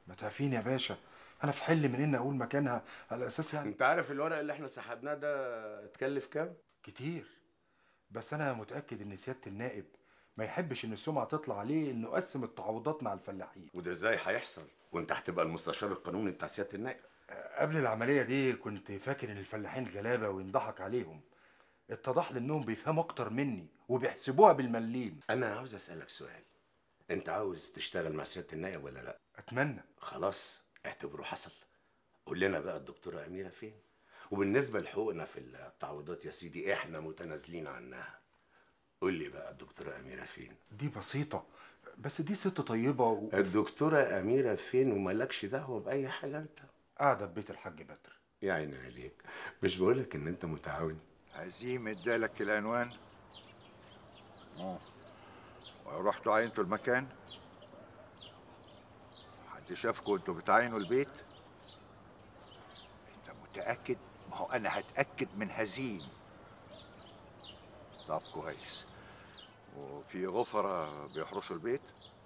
ما تعرفيني يا باشا انا في حل من ان اقول مكانها على اساس يعني انت عارف الورق اللي احنا سحبناه ده اتكلف كام كتير بس انا متاكد ان سياده النائب ما يحبش ان السمعه تطلع عليه انه قسم التعويضات مع الفلاحين وده ازاي هيحصل وانت هتبقى المستشار القانوني بتاع سياده النائب قبل العمليه دي كنت فاكر ان الفلاحين غلابه وينضحك عليهم اتضح لي انهم بيفهموا اكتر مني وبيحسبوها بالمليم انا عاوز اسالك سؤال انت عاوز تشتغل مع سياده النائب ولا لا اتمنى خلاص اعتبره حصل قول لنا بقى الدكتوره اميره فين وبالنسبه لحقوقنا في التعويضات يا سيدي احنا متنازلين عنها قول لي بقى الدكتوره اميره فين دي بسيطه بس دي ست طيبه و... الدكتوره اميره فين ومالكش دعوه باي حاجه انت قاعده في بيت الحاج بدر يا عيني عليك مش بقولك ان انت متعاون عزيم ادالك العنوان اه ورحتوا عينتوا المكان حد شافكم وانتوا بتعاينوا البيت انت متاكد ما هو انا هتاكد من هزيم طب كويس وفي غفرة بيحرسوا البيت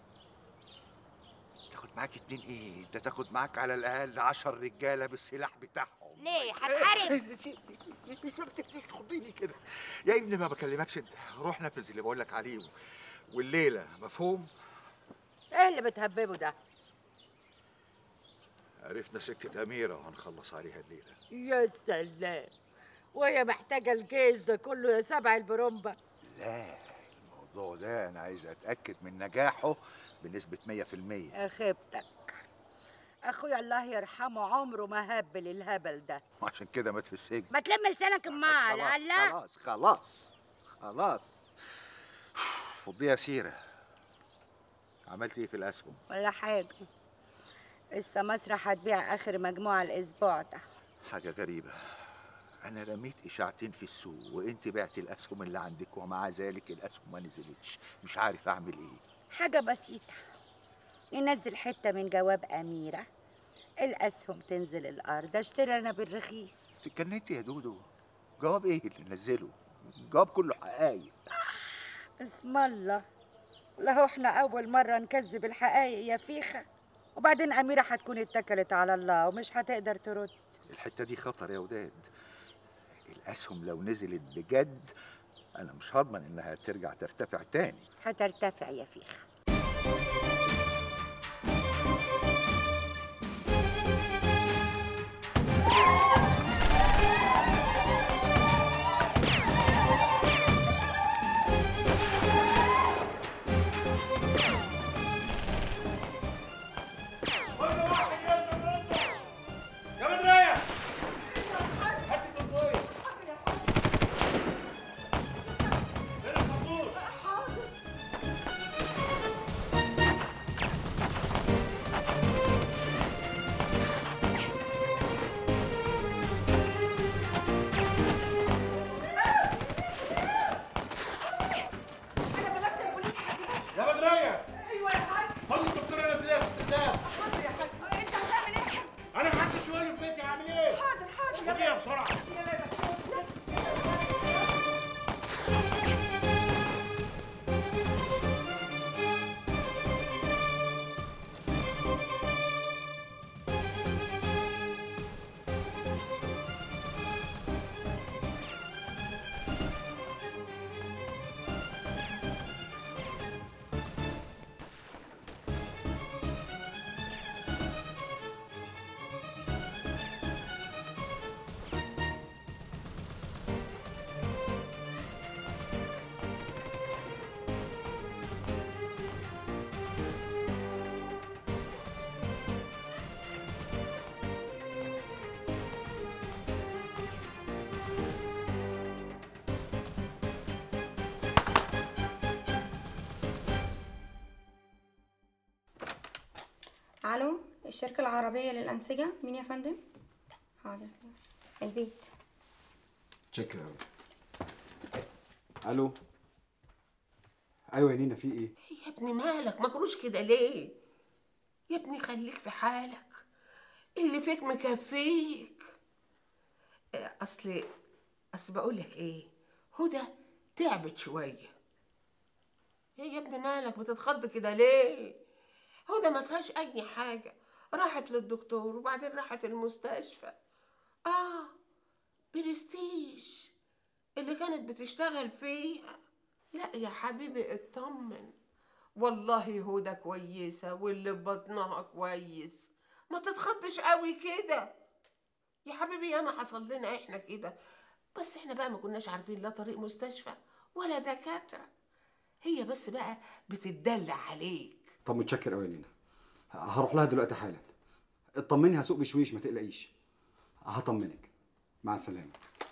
تاخد معاك اتنين ايه انت تاخد معاك على الاقل عشر رجاله بالسلاح بتاعهم ليه هتحارب تخضيني كده يا ابني ما بكلمكش انت روح نفذ اللي بقول لك عليه والليله مفهوم ايه اللي بتهببه ده عرفنا سكه اميره وهنخلص عليها الليله يا سلام وهي محتاجه الجيش ده كله يا سبع البرومبا لا الموضوع ده انا عايز اتاكد من نجاحه بنسبه 100% يا خيبتك اخويا الله يرحمه عمره ما هبل الهبل ده عشان كده مات في السجن ما تلم لسانك امال خلاص الله خلاص خلاص خلاص فضيها سيره عملت ايه في الاسهم ولا حاجه السماسرة هتبيع اخر مجموعه الاسبوع ده حاجه غريبه انا رميت اشاعتين في السوق وانت بعتي الاسهم اللي عندك ومع ذلك الاسهم ما نزلتش مش عارف اعمل ايه حاجه بسيطه ينزل حته من جواب اميره الاسهم تنزل الارض اشتري انا بالرخيص اتجننتي يا دودو جواب ايه اللي نزله جواب كله حقايق اسم الله لهو احنا اول مره نكذب الحقايق يا فيخه وبعدين اميره هتكون اتكلت على الله ومش هتقدر ترد الحته دي خطر يا وداد الاسهم لو نزلت بجد انا مش هضمن انها ترجع ترتفع تاني هترتفع يا فيخه يا بدرية هات البندقية فين الخرطوش انا بلغت البوليس حضرتك يا بدرية ايوه يا حاج خد الدكتورة نازلة في السداد حاضر يا حاج انت هتعمل ايه يا حاج أنا ما حدش يقول لي في بيتي هعمل إيه؟ حاضر حاضر خديها بسرعة الو الشركة العربية للأنسجة مين يا فندم؟ حاضر البيت شكرا أوي الو ايوه يا نينا في ايه يا ابني مالك مكروش كده ليه يا ابني خليك في حالك اللي فيك مكفيك آه، اصل اصل بقول لك ايه هدى تعبت شويه ايه يا ابني مالك بتتخض كده ليه هدى ما فيهاش اي حاجه راحت للدكتور وبعدين راحت المستشفى اه برستيج اللي كانت بتشتغل فيها لا يا حبيبي اطمن والله هدى كويسة واللي ببطنها كويس ما تتخضش قوي كده يا حبيبي انا حصل لنا احنا كده بس احنا بقى ما كناش عارفين لا طريق مستشفى ولا دكاترة هي بس بقى بتدلع عليك طب متشكر قوي يا نينا هروح لها دلوقتي حالا اطمني هسوق بشويش ما تقلقيش هطمنك مع السلامه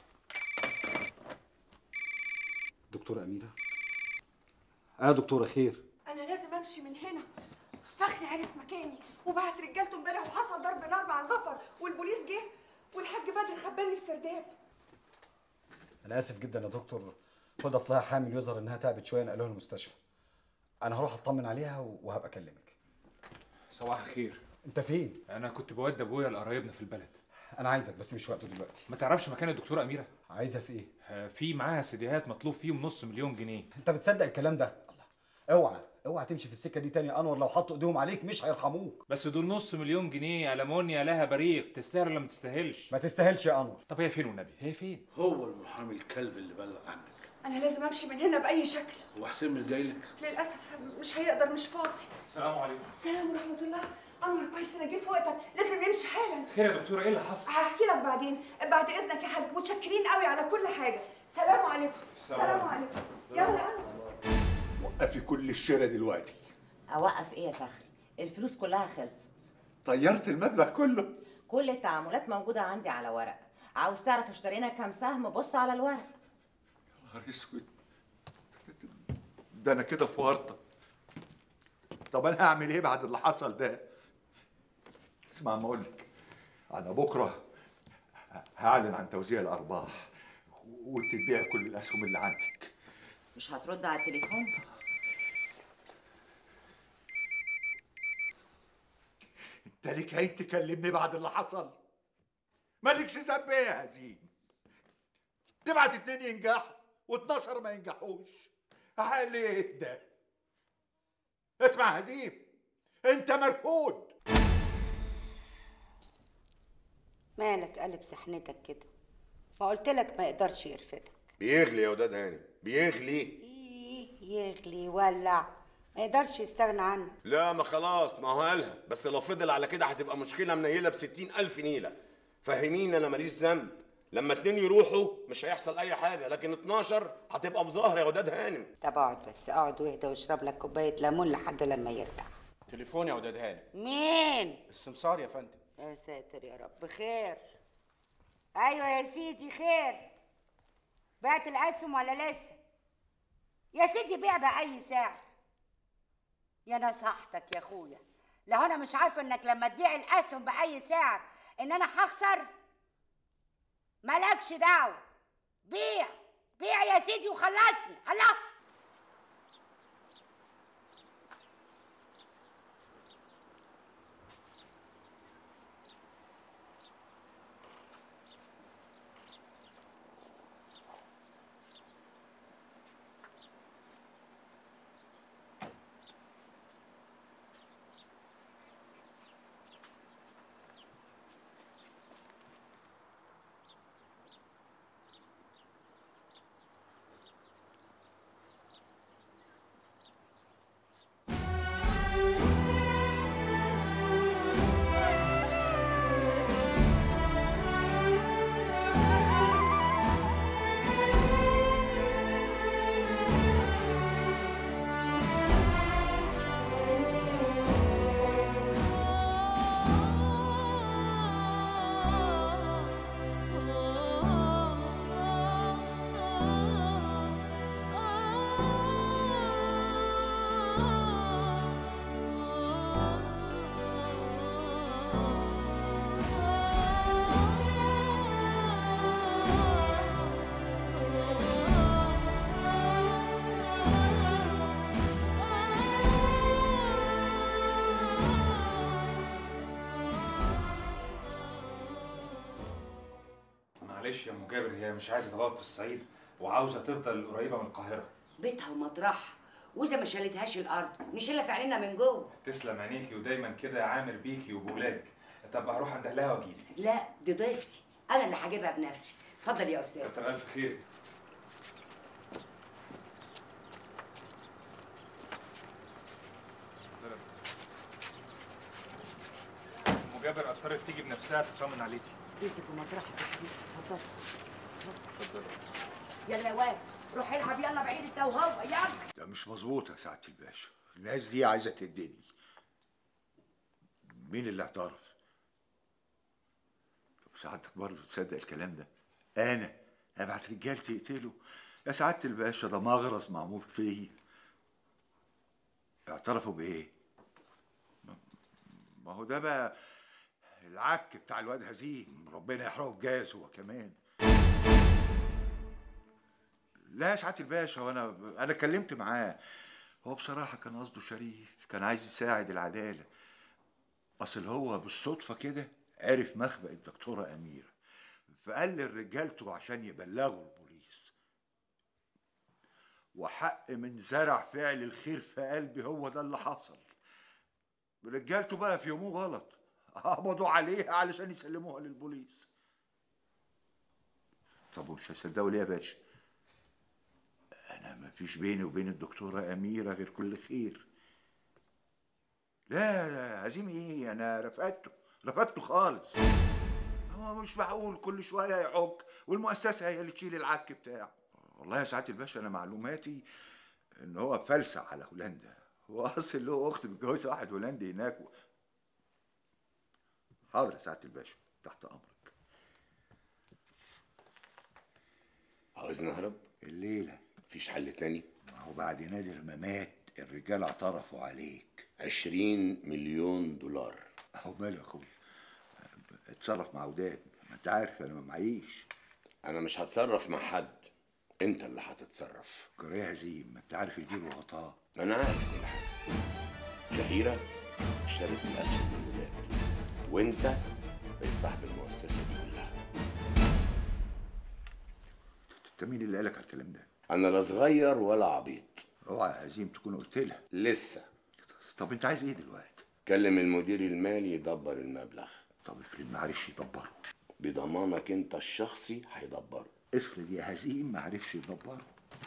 دكتوره اميره اه دكتوره خير انا لازم امشي من هنا فخري عرف مكاني وبعت رجالته امبارح وحصل ضرب نار مع الغفر والبوليس جه والحاج بدر خباني في سرداب انا اسف جدا يا دكتور هدى اصلها حامل يظهر انها تعبت شويه نقلوها المستشفى انا هروح اطمن عليها وهبقى اكلمك صباح الخير انت فين انا كنت بودي ابويا لقرايبنا في البلد انا عايزك بس مش وقته دلوقتي ما تعرفش مكان الدكتوره اميره عايزه في ايه آه، في معاها سيديهات مطلوب فيهم نص مليون جنيه انت بتصدق الكلام ده الله اوعى اوعى تمشي في السكه دي تاني يا انور لو حطوا ايديهم عليك مش هيرحموك بس دول نص مليون جنيه ألمونيا لها بريق تستاهل ولا ما تستاهلش ما تستاهلش يا انور طب هي فين والنبي هي فين هو المحامي الكلب اللي بلغ عنك انا لازم امشي من هنا باي شكل هو حسين مش جاي لك للاسف مش هيقدر مش فاضي السلام عليكم سلام ورحمه الله انور كويس انا جيت في وقتك لازم نمشي حالا خير يا دكتوره ايه اللي حصل هحكي لك بعدين بعد اذنك يا حاج متشكرين قوي على كل حاجه سلام عليكم سلام عليكم يلا يا انور وقفي كل الشارع دلوقتي اوقف ايه يا فخري الفلوس كلها خلصت طيرت المبلغ كله كل التعاملات موجوده عندي على ورق عاوز تعرف اشترينا كام سهم بص على الورق نهار اسود ده انا كده في ورطه طب انا هعمل ايه بعد اللي حصل ده اسمع ما اقول لك انا بكره هعلن عن توزيع الارباح وتبيع كل الاسهم اللي عندك مش هترد على التليفون انت ليك عين تكلمني بعد اللي حصل مالكش ذنب ايه يا هزيم تبعت اتنين ينجحوا و12 ما ينجحوش حال ايه ده اسمع يا هزيم انت مرفوض مالك قلب سحنتك كده ما قلت لك ما يقدرش يرفدك بيغلي يا وداد هاني بيغلي ايه يغلي يولع ما يقدرش يستغنى عنك لا ما خلاص ما هو قالها بس لو فضل على كده هتبقى مشكله منيله بستين ألف نيله فاهمين انا ماليش ذنب لما اتنين يروحوا مش هيحصل اي حاجه لكن 12 هتبقى بظهر يا وداد هانم طب اقعد بس اقعد واهدى واشرب لك كوبايه ليمون لحد لما يرجع تليفون يا وداد هانم مين السمسار يا فندم يا ساتر يا رب خير ايوه يا سيدي خير بعت الاسهم ولا لسه يا سيدي بيع باي سعر يا نصحتك يا اخويا لو انا مش عارفه انك لما تبيع الاسهم باي سعر ان انا هخسر مالكش دعوه بيع بيع يا سيدي وخلصني الله معلش يا ام جابر هي مش عايزه تغلط في الصعيد وعاوزه تفضل قريبه من القاهره بيتها ومطرحها واذا ما شالتهاش الارض نشيلها في عينينا من جوه تسلم عينيكي ودايما كده عامر بيكي وبولادك طب هروح عند اهلها واجيلك لا دي ضيفتي انا اللي هجيبها بنفسي اتفضل يا استاذ كتر الف خيرك مجابر اصرت تيجي بنفسها تطمن عليكي بنتك ومطرحك يا حبيبتي اتفضل يلا يا واد روح العب يلا بعيد انت وهو يلا ده مش مظبوط يا سعاده الباشا الناس دي عايزه تدني مين اللي اعترف طب سعادتك برضه تصدق الكلام ده انا ابعت رجال تقتله يا سعاده الباشا ده مغرز معمول فيا اعترفوا بايه ما- ما هو ده بقى العك بتاع الواد هزيم ربنا يحرقه بجاز هو كمان لا يا سعاده الباشا وانا انا اتكلمت معاه هو بصراحه كان قصده شريف كان عايز يساعد العداله اصل هو بالصدفه كده عرف مخبأ الدكتوره اميره فقال لرجالته عشان يبلغوا البوليس وحق من زرع فعل الخير في قلبي هو ده اللي حصل رجالته بقى في يومه غلط قبضوا عليها علشان يسلموها للبوليس طب ومش هيصدقوا ليه يا باشا انا ما فيش بيني وبين الدكتوره اميره غير كل خير لا هزيم ايه انا رفضته رفضته خالص هو مش معقول كل شويه يعك والمؤسسه هي اللي تشيل العك بتاعه والله يا سعاده الباشا انا معلوماتي ان هو فلسع على هولندا هو اصل له اخت متجوزه واحد هولندي هناك و... حاضر يا سعاده الباشا تحت امرك عاوز نهرب الليله مفيش حل تاني ما هو بعد نادر ما مات الرجال اعترفوا عليك عشرين مليون دولار اهو ماله يا اخويا اتصرف مع وداد ما انت عارف انا ما معيش انا مش هتصرف مع حد انت اللي هتتصرف جريه هزيم ما انت عارف الجيل وغطاه ما انا عارف كل حاجه شهيره اشترت الاسهم من ولاد وانت بقيت صاحب المؤسسه دي كلها انت مين اللي قالك على الكلام ده انا لا صغير ولا عبيط اوعى يا هزيم تكون قلت لها لسه طب انت عايز ايه دلوقتي كلم المدير المالي يدبر المبلغ طب افرض ما عرفش يدبره بضمانك انت الشخصي هيدبره افرض يا هزيم ما عرفش يدبره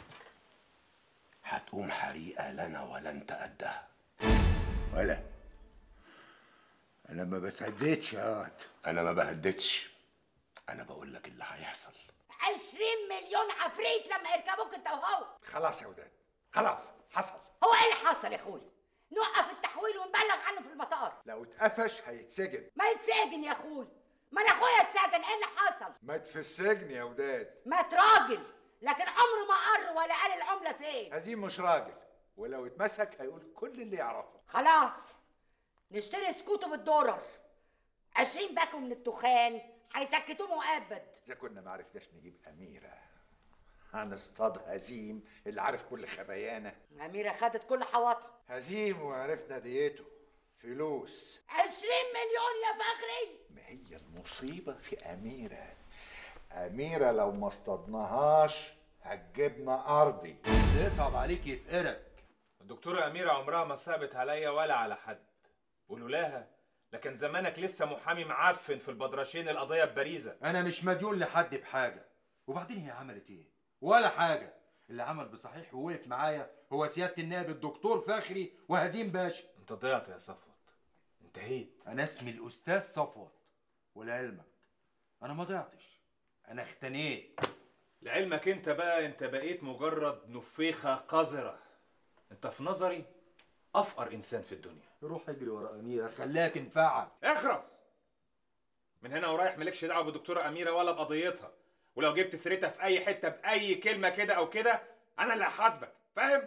هتقوم حريقه لنا ولا انت قدها ولا انا ما بتهددش يا واد انا ما بهددش انا بقول لك اللي هيحصل عشرين مليون عفريت لما يركبوك انت وهو خلاص يا وداد خلاص حصل هو ايه اللي حصل يا اخويا نوقف التحويل ونبلغ عنه في المطار لو اتقفش هيتسجن ما يتسجن يا اخويا ما انا اخويا اتسجن ايه اللي حصل مات في السجن يا وداد مات راجل لكن عمره ما قر ولا قال العمله فين هزيم مش راجل ولو اتمسك هيقول كل اللي يعرفه خلاص نشتري سكوته بالدولار عشرين باكو من التخان هيسكتوه مؤبد اذا كنا ما عرفناش نجيب اميره هنصطاد هزيم اللي عارف كل خبايانا أميرة خدت كل حواطها هزيم وعرفنا ديته فلوس عشرين مليون يا فخري ما هي المصيبة في أميرة أميرة لو ما اصطدناهاش هتجيبنا أرضي يصعب عليك يفقرك الدكتورة أميرة عمرها ما صعبت عليا ولا على حد ولولاها لكن زمانك لسه محامي معفن في البدرشين القضية ببريزة انا مش مديون لحد بحاجه وبعدين هي عملت ايه ولا حاجه اللي عمل بصحيح ووقف معايا هو سياده النائب الدكتور فخري وهزيم باشا انت ضيعت يا صفوت انتهيت انا اسمي الاستاذ صفوت ولعلمك انا ما ضيعتش انا اختنيت لعلمك انت بقى انت بقيت مجرد نفيخة قذرة انت في نظري افقر انسان في الدنيا روح اجري ورا اميره خليها تنفعك اخرس من هنا ورايح مالكش دعوه بالدكتوره اميره ولا بقضيتها ولو جبت سيرتها في اي حته باي كلمه كده او كده انا اللي هحاسبك فاهم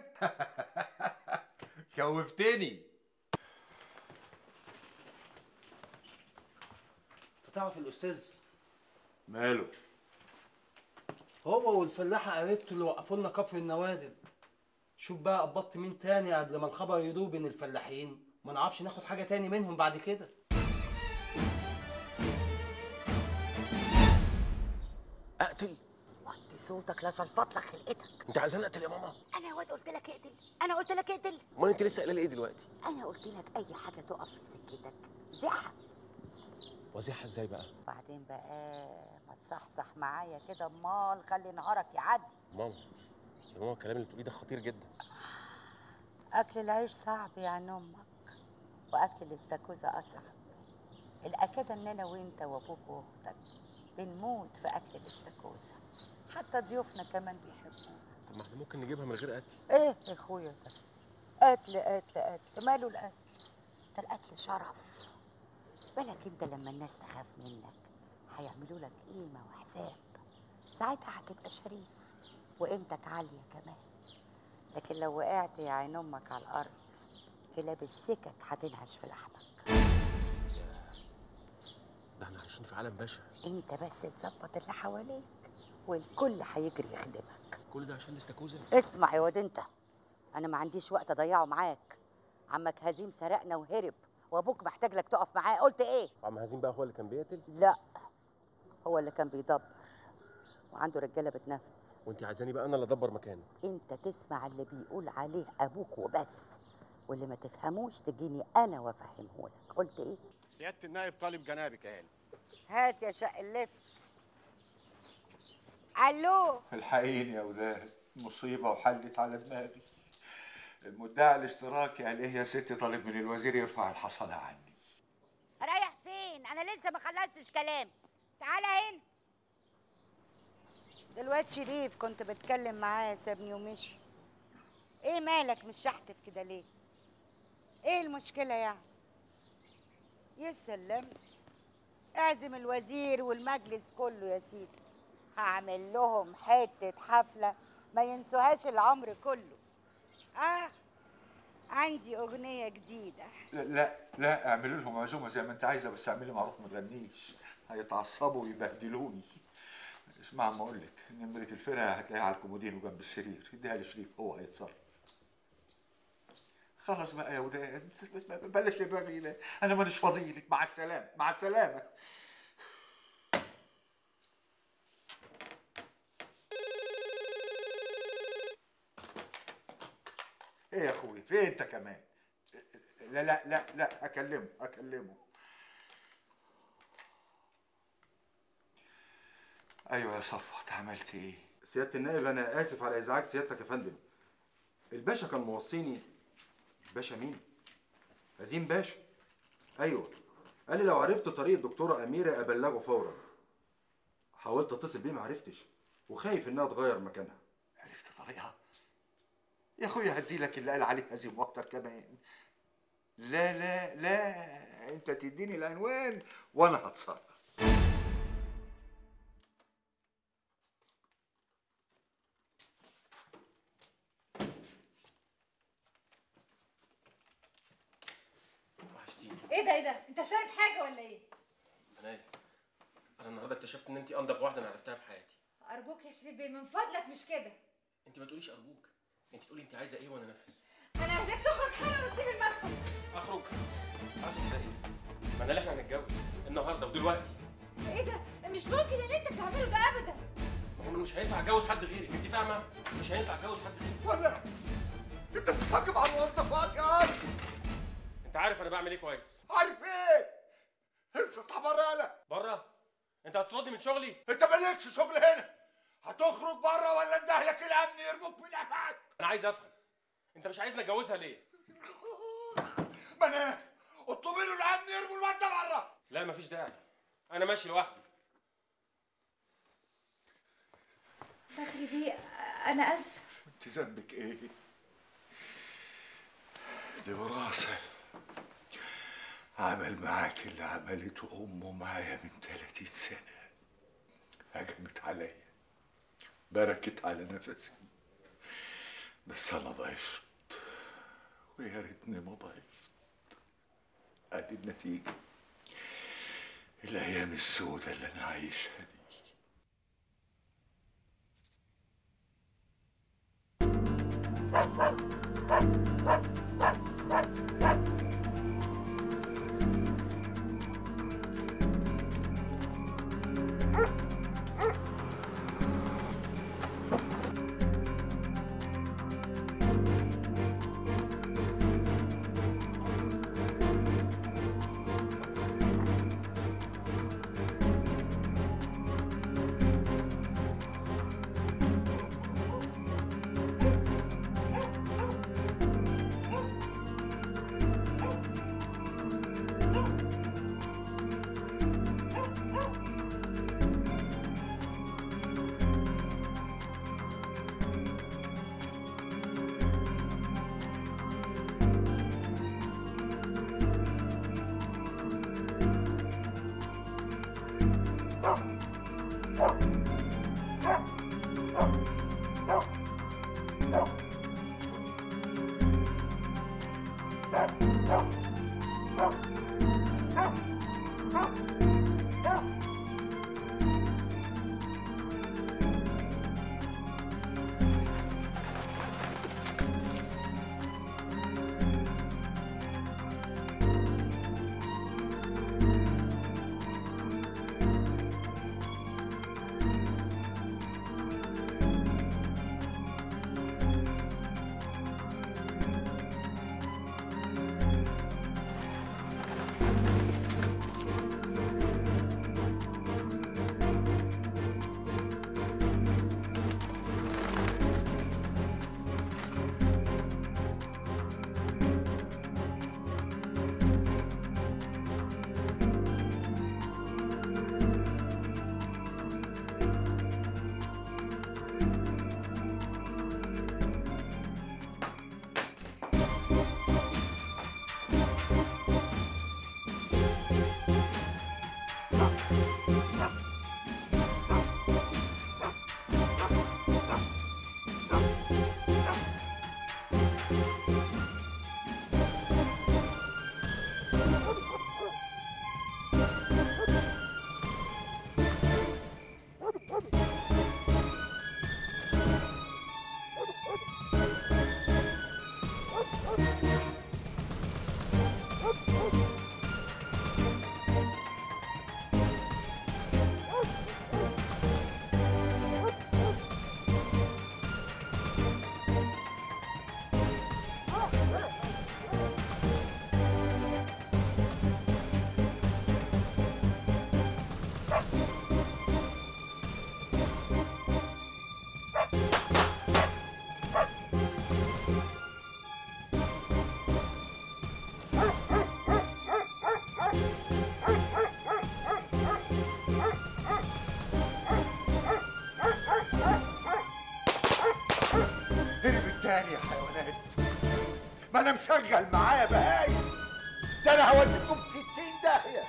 خوفتني انت تعرف الاستاذ ماله هو والفلاحه قريبته اللي وقفوا لنا كفر النوادر شوف بقى قبضت مين تاني قبل ما الخبر يدور بين الفلاحين ما نعرفش ناخد حاجه تاني منهم بعد كده اقتل وطي صوتك لا شلفط لك خلقتك انت عايزاني اقتل يا ماما انا يا واد قلت لك اقتل انا قلت لك اقتل امال انت لسه قايله لي ايه دلوقتي انا قلت لك اي حاجه تقف في سكتك زحها وزيحها ازاي بقى بعدين بقى ما تصحصح معايا كده امال خلي نهارك يعدي ماما يا ماما الكلام اللي بتقوليه ده خطير جدا اكل العيش صعب يا عن امك واكل الاستاكوزا اصعب الاكاد ان انا وانت وابوك واختك بنموت في اكل الاستاكوزا حتى ضيوفنا كمان بيحبوها طب ما احنا ممكن نجيبها من غير قتل ايه يا اخويا ده قتل قتل قتل ماله القتل ده القتل شرف بالك انت لما الناس تخاف منك هيعملوا لك قيمه وحساب ساعتها هتبقى شريف وقيمتك عاليه كمان لكن لو وقعت يا عين امك على الارض كلاب السكك هتنهش في لحمك ده احنا عايشين في عالم بشع انت بس تظبط اللي حواليك والكل هيجري يخدمك كل ده عشان الاستاكوزا اسمع يا واد انت انا ما عنديش وقت اضيعه معاك عمك هزيم سرقنا وهرب وابوك محتاج لك تقف معاه قلت ايه عم هزيم بقى هو اللي كان بيقتل لا هو اللي كان بيدبر وعنده رجاله بتنفذ وانت عايزاني بقى انا اللي ادبر مكانه انت تسمع اللي بيقول عليه ابوك وبس واللي ما تفهموش تجيني انا وافهمه لك قلت ايه سياده النائب طالب جنابك يا هاني هات يا شق اللفت الو الحقيني يا ولاد مصيبة وحلت على دماغي المدعي الاشتراكي قال ايه يا ستي طالب من الوزير يرفع الحصانة عني رايح فين انا لسه ما خلصتش كلام تعالى هنا ده الواد شريف كنت بتكلم معاه سابني ومشي ايه مالك مش شحتف كده ليه ايه المشكله يعني يا سلام اعزم الوزير والمجلس كله يا سيدي هعمل لهم حته حفله ما ينسوهاش العمر كله اه عندي اغنيه جديده لا لا, لا اعملوا لهم عزومة زي ما انت عايزة بس اعملي معروف ما تغنيش هيتعصبوا ويبهدلوني اسمع ما اقول لك نمرة الفرقة هتلاقيها على الكومودين وجنب السرير اديها لشريف هو هيتصرف خلاص بقى يا وداد بلاش الرغي ده انا مانيش فاضيلك مع السلامة مع السلامة ايه يا اخوي فين انت كمان لا لا لا لا اكلمه اكلمه ايوه يا صفوت عملت ايه سيادة النائب أنا آسف على إزعاج سيادتك يا فندم الباشا كان موصيني باشا مين؟ هزيم باشا أيوه قال لي لو عرفت طريق الدكتورة أميرة أبلغه فورا حاولت أتصل بيه معرفتش وخايف إنها تغير مكانها عرفت طريقها يا اخويا هدي لك اللي قال عليه هزيم واكتر كمان لا لا لا انت تديني العنوان وانا هتصرف وحشتيني ايه ده ايه ده انت شارب حاجه ولا ايه منال انا النهارده اكتشفت ان انت انضف واحده انا عرفتها في حياتي ارجوك يا شريف بيه من فضلك مش كده انت ما تقوليش ارجوك انت تقولي انت عايزه ايه وانا انفذ انا عايزاك تخرج حالا وتسيب المكتب اخرج اخرج ده ايه منال احنا هنتجوز النهارده ودلوقتي ايه ده مش ممكن اللي انت بتعمله ده ابدا ما هو انا مش هينفع اتجوز حد غيرك انت فاهمه مش هينفع اتجوز حد غيرك ولا انت بتهاجم على الموظفات يا عم انت عارف انا بعمل ايه كويس عارف ايه امشي اطلع بره يالا بره انت هتطردني من شغلي انت مالكش شغل هنا هتخرج بره ولا انت اهلك الامن يرموك من قفاك انا عايز افهم انت مش عايزني اتجوزها ليه منال اطلبي له الامن يرموا الواد ده بره لا مفيش داعي انا ماشي لوحدي فخري بيه انا اسفه انت ذنبك ايه دي وراثة عمل معاك اللي عملته امه معايا من 30 سنة هجمت عليا بركت على نفسي بس انا ضعفت ويا ريتني ما ضعفت ادي النتيجة الايام السوداء اللي انا عايشها دي هرب التاني يا حيوانات ما انا مشغل معايا بهايم ده انا هوديكم في 60 داهيه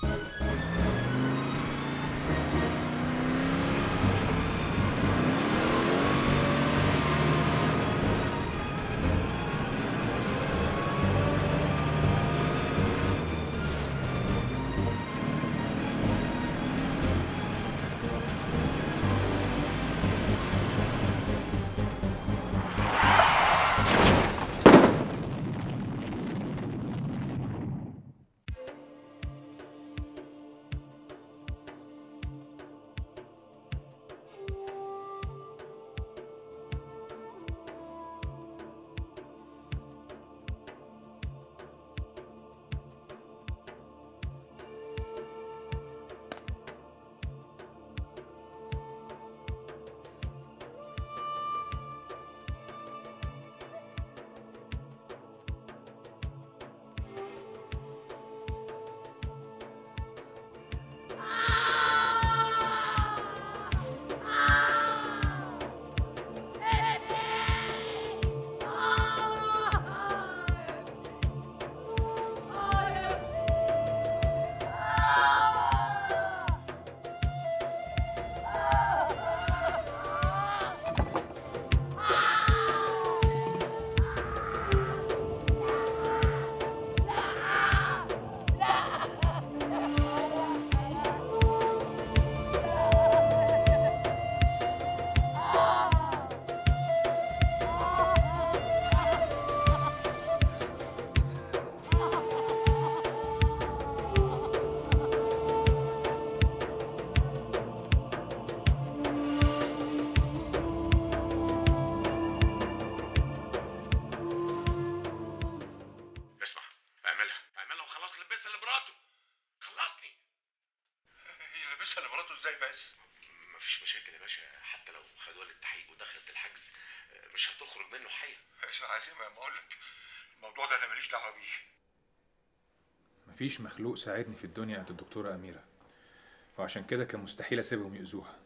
اسمع اعملها اعملها وخلاص لبست لمراته خلصني هي لابسها لمراته ازاي بس مفيش مشاكل يا باشا حتى لو خدوها للتحقيق ودخلت الحجز مش هتخرج منه حيه اسمع يا عزيمه ما اقول لك الموضوع ده انا ماليش دعوه بيه مفيش مخلوق ساعدني في الدنيا قد الدكتورة أميرة وعشان كده كان مستحيل أسيبهم يأذوها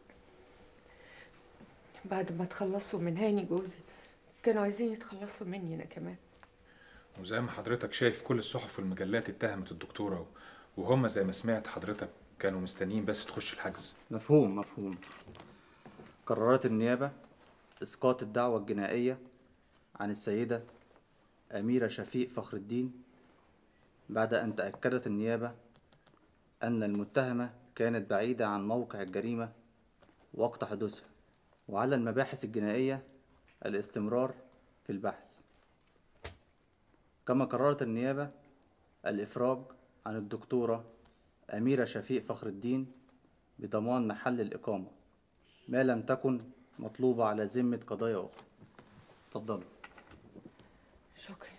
بعد ما تخلصوا من هاني جوزي كانوا عايزين يتخلصوا مني انا كمان وزي ما حضرتك شايف كل الصحف والمجلات اتهمت الدكتورة وهم زي ما سمعت حضرتك كانوا مستنيين بس تخش الحجز مفهوم مفهوم قررت النيابة إسقاط الدعوة الجنائية عن السيدة أميرة شفيق فخر الدين بعد أن تأكدت النيابة أن المتهمة كانت بعيدة عن موقع الجريمة وقت حدوثها وعلى المباحث الجنائية الاستمرار في البحث كما قررت النيابة الإفراج عن الدكتورة أميرة شفيق فخر الدين بضمان محل الإقامة ما لم تكن مطلوبة على ذمة قضايا أخرى اتفضلوا شكرا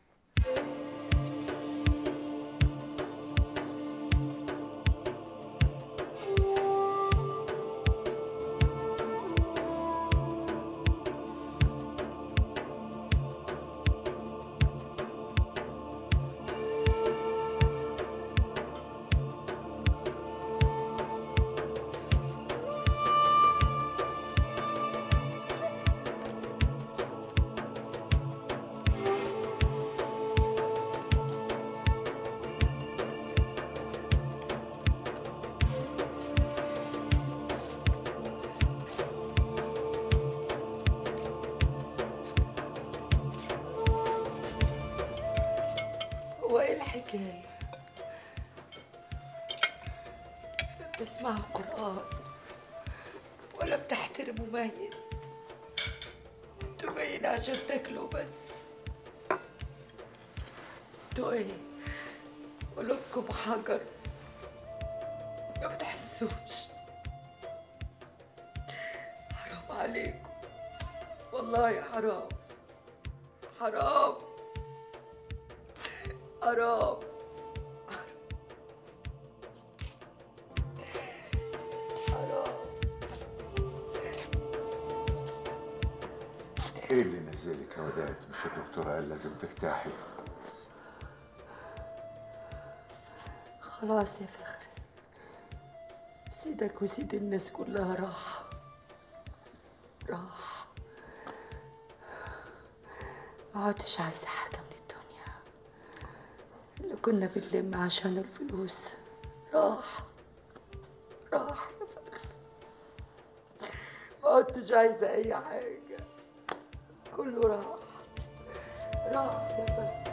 هو ايه الحكاية؟ بتسمعوا قرآن ولا بتحترموا ميت؟ انتوا جايين عشان تاكلوا بس انتوا ايه؟ قلوبكم حجر ما بتحسوش حرام عليكم والله حرام حرام حرام ايه اللي نزلك يا وداد مش الدكتور قال لازم ترتاحي خلاص يا فخري سيدك وسيد الناس كلها راح راح ما عدتش عايزة حاجة من الدنيا اللي كنا بنلم عشان الفلوس راح راح يا فخري ما عدتش عايزة أي حاجة كله راح راح يا فخري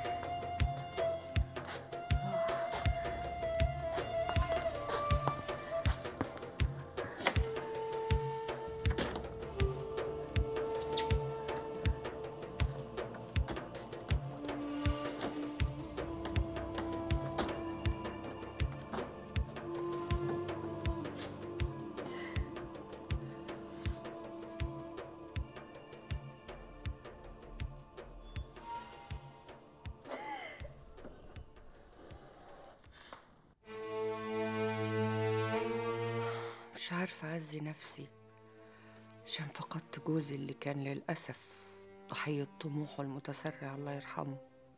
مش عارفة أعزي نفسي عشان فقدت جوزي اللي كان للأسف ضحية طموحه المتسرع الله يرحمه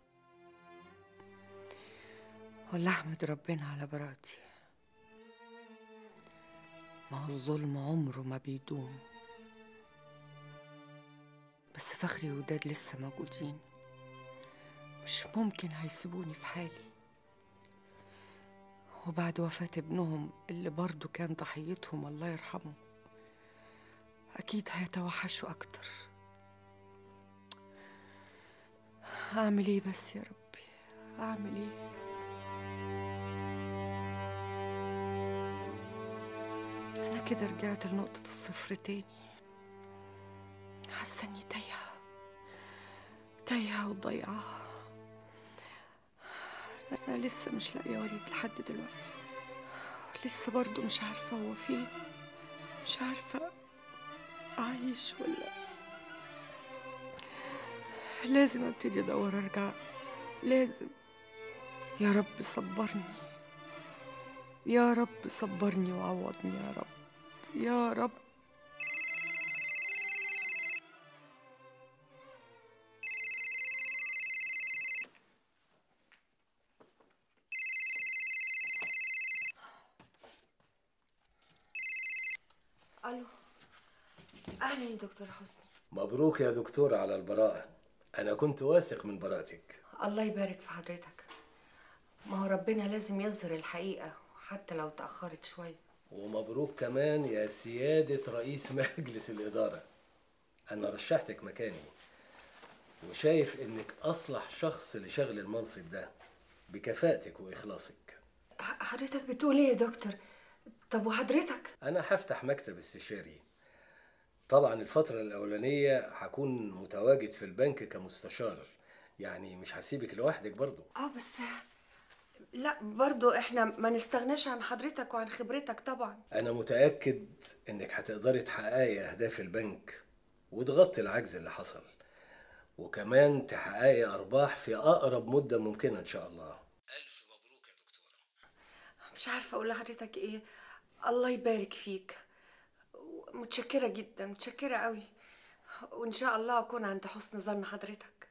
ولا أحمد ربنا على براءتي ما هو الظلم عمره ما بيدوم بس فخري وداد لسه موجودين مش ممكن هيسيبوني في حالي وبعد وفاة ابنهم اللي برضه كان ضحيتهم الله يرحمه أكيد هيتوحشوا أكتر أعمل إيه بس يا ربي أعمل إيه أنا كده رجعت لنقطة الصفر تاني حاسة إني تايهة تايهة وضيعة أنا لسه مش لاقية وليد لحد دلوقتي لسه برضو مش عارفة هو فين مش عارفة عايش ولا لازم ابتدي ادور ارجع لازم يا رب صبرني يا رب صبرني وعوضني يا رب يا رب الو اهلا يا دكتور حسني مبروك يا دكتور على البراءة أنا كنت واثق من براءتك الله يبارك في حضرتك ما هو ربنا لازم يظهر الحقيقة حتى لو تأخرت شوية ومبروك كمان يا سيادة رئيس مجلس الإدارة أنا رشحتك مكاني وشايف إنك أصلح شخص لشغل المنصب ده بكفاءتك واخلاصك حضرتك بتقول ايه يا دكتور طب وحضرتك انا هفتح مكتب استشاري طبعا الفترة الأولانية هكون متواجد في البنك كمستشار يعني مش هسيبك لوحدك برضو اه بس لا برضو احنا ما نستغناش عن حضرتك وعن خبرتك طبعا أنا متأكد إنك هتقدري تحققي أهداف البنك وتغطي العجز اللي حصل وكمان تحققي أرباح في أقرب مدة ممكنة إن شاء الله مش عارفه اقول لحضرتك ايه الله يبارك فيك متشكره جدا متشكره قوي وان شاء الله اكون عند حسن ظن حضرتك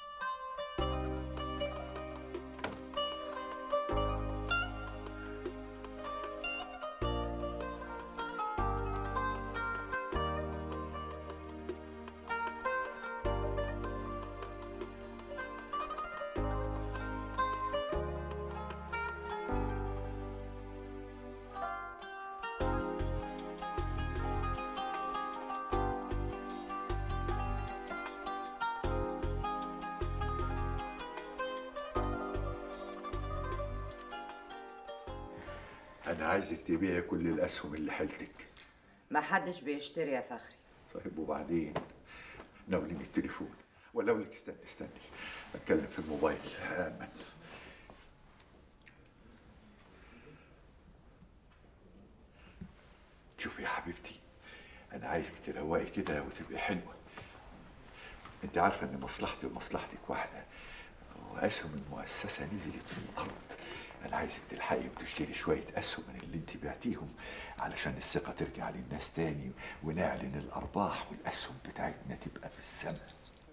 انا عايزك تبيعي كل الاسهم اللي حيلتك ما حدش بيشتري يا فخري طيب وبعدين ناوليني التليفون ولا اقول لك استني استني اتكلم في الموبايل امن شوفي يا حبيبتي انا عايزك تروقي كده وتبقي حلوه انت عارفه ان مصلحتي ومصلحتك واحده واسهم المؤسسه نزلت في الارض انا عايزك تلحقي وتشتري شويه اسهم من اللي انت بعتيهم علشان الثقه ترجع للناس تاني ونعلن الارباح والاسهم بتاعتنا تبقى في السماء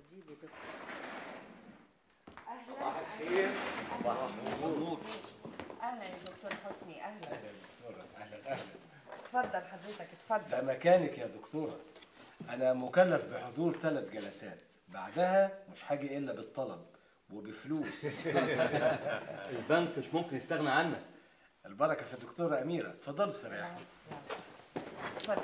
صباح الخير صباح النور اهلا يا دكتور حسني اهلا دكتورة أهلا أهلا اتفضل حضرتك اتفضل ده مكانك يا دكتورة أنا مكلف بحضور ثلاث جلسات بعدها مش حاجة إلا بالطلب وبفلوس البنك مش ممكن يستغنى عنك البركة في الدكتورة أميرة اتفضلوا استريحوا اتفضل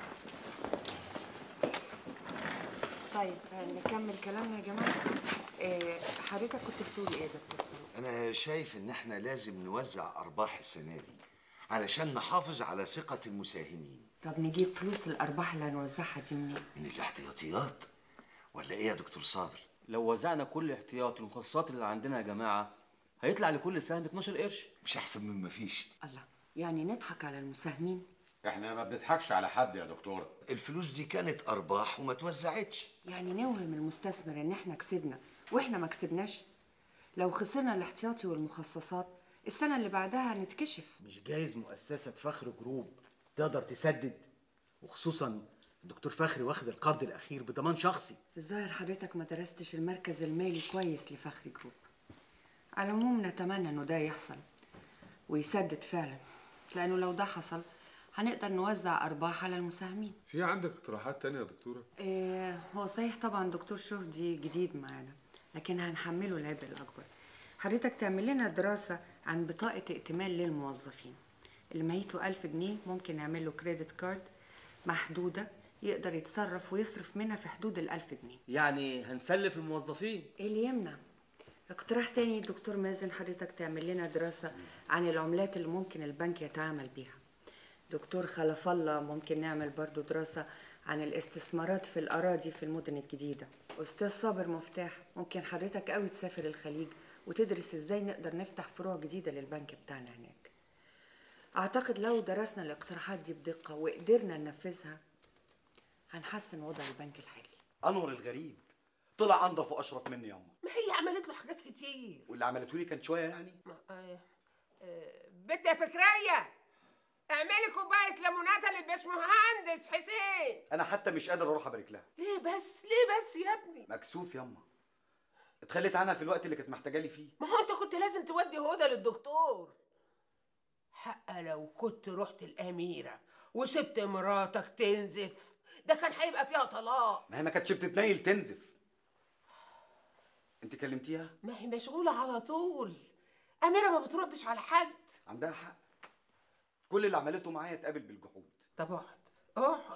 طيب نكمل كلامنا يا جماعه إيه حضرتك كنت بتقول ايه يا دكتور أنا شايف إن إحنا لازم نوزع أرباح السنة دي علشان نحافظ على ثقة المساهمين طب نجيب فلوس الارباح اللي هنوزعها دي منين من الاحتياطيات ولا إيه يا دكتور صابر؟ لو وزعنا كل الاحتياطي والمخصصات اللي عندنا يا جماعه هيطلع لكل سهم 12 قرش مش أحسن من مفيش الله يعني نضحك على المساهمين إحنا ما بنضحكش على حد يا دكتورة الفلوس دي كانت أرباح وما توزعتش يعني نوهم المستثمر ان احنا كسبنا واحنا ما كسبناش لو خسرنا الاحتياطي والمخصصات السنه اللي بعدها هنتكشف مش جايز مؤسسة فخر جروب تقدر تسدد وخصوصا الدكتور فخري واخد القرض الأخير بضمان شخصي الظاهر حضرتك ما درستش المركز المالي كويس لفخري جروب على العموم نتمنى انه ده يحصل ويسدد فعلا لانه لو ده حصل هنقدر نوزع ارباح على المساهمين في عندك اقتراحات تانية يا دكتورة؟ إيه هو صحيح طبعا دكتور شهدي جديد معانا لكن هنحمله العبء الاكبر حضرتك تعمل لنا دراسه عن بطاقه ائتمان للموظفين اللي ماهيته ألف جنيه ممكن نعمل له كريدت كارد محدوده يقدر يتصرف ويصرف منها في حدود الألف جنيه يعني هنسلف الموظفين ايه اللي يمنع اقتراح تاني دكتور مازن حضرتك تعمل لنا دراسة عن العملات اللي ممكن البنك يتعامل بيها دكتور خلف الله ممكن نعمل برضو دراسة عن الاستثمارات في الأراضي في المدن الجديدة أستاذ صابر مفتاح ممكن حضرتك قوي تسافر الخليج وتدرس ازاي نقدر نفتح فروع جديدة للبنك بتاعنا هناك أعتقد لو درسنا الاقتراحات دي بدقة وقدرنا ننفذها هنحسن وضع البنك الحالي أنور الغريب طلع أنضف وأشرف مني يا أمه ما هي عملت له حاجات كتير واللي عملته لي كان شوية يعني آه، آه، بنت يا فكرية اعملي كوباية ليموناتة للباشمهندس حسين أنا حتى مش قادر أروح أبارك لها ليه بس ليه بس يا ابني مكسوف يا أمه اتخليت عنها في الوقت اللي كانت محتاجة لي فيه ما هو انت كنت لازم تودي هدى للدكتور حق لو كنت رحت الأميرة وسبت مراتك تنزف ده كان هيبقى فيها طلاق ما هي ما كانتش بتتنيل تنزف أنت كلمتيها؟ ما هي مشغولة على طول أميرة ما بتردش على حد عندها حق كل اللي عملته معايا اتقابل بالجحود طب اقعد اقعد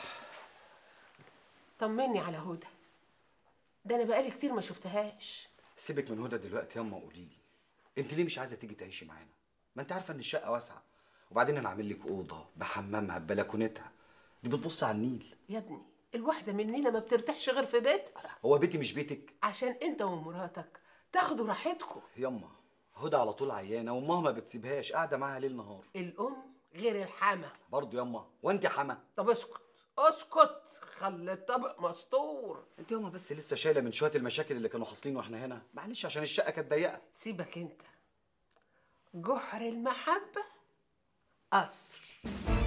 طمني على هدى ده انا بقالي كتير ما شفتهاش سيبك من هدى دلوقتي ياما وقولي لي انت ليه مش عايزه تيجي تعيشي معانا ما انت عارفه ان الشقه واسعه وبعدين انا عامل لك اوضه بحمامها ببلكونتها دي بتبص على النيل يا ابني الواحدة مننا ما بترتاحش غير في بيتها هو بيتي مش بيتك عشان انت ومراتك تاخدوا راحتكم ياما هدى على طول عيانه وامها ما بتسيبهاش قاعده معاها ليل نهار الام غير الحما برضه ياما وانت حما طب اسكت اسكت خلي الطبق مسطور انت ياما بس لسه شايله من شويه المشاكل اللي كانوا حاصلين واحنا هنا معلش عشان الشقه كانت ضيقه سيبك انت جحر المحبة قصر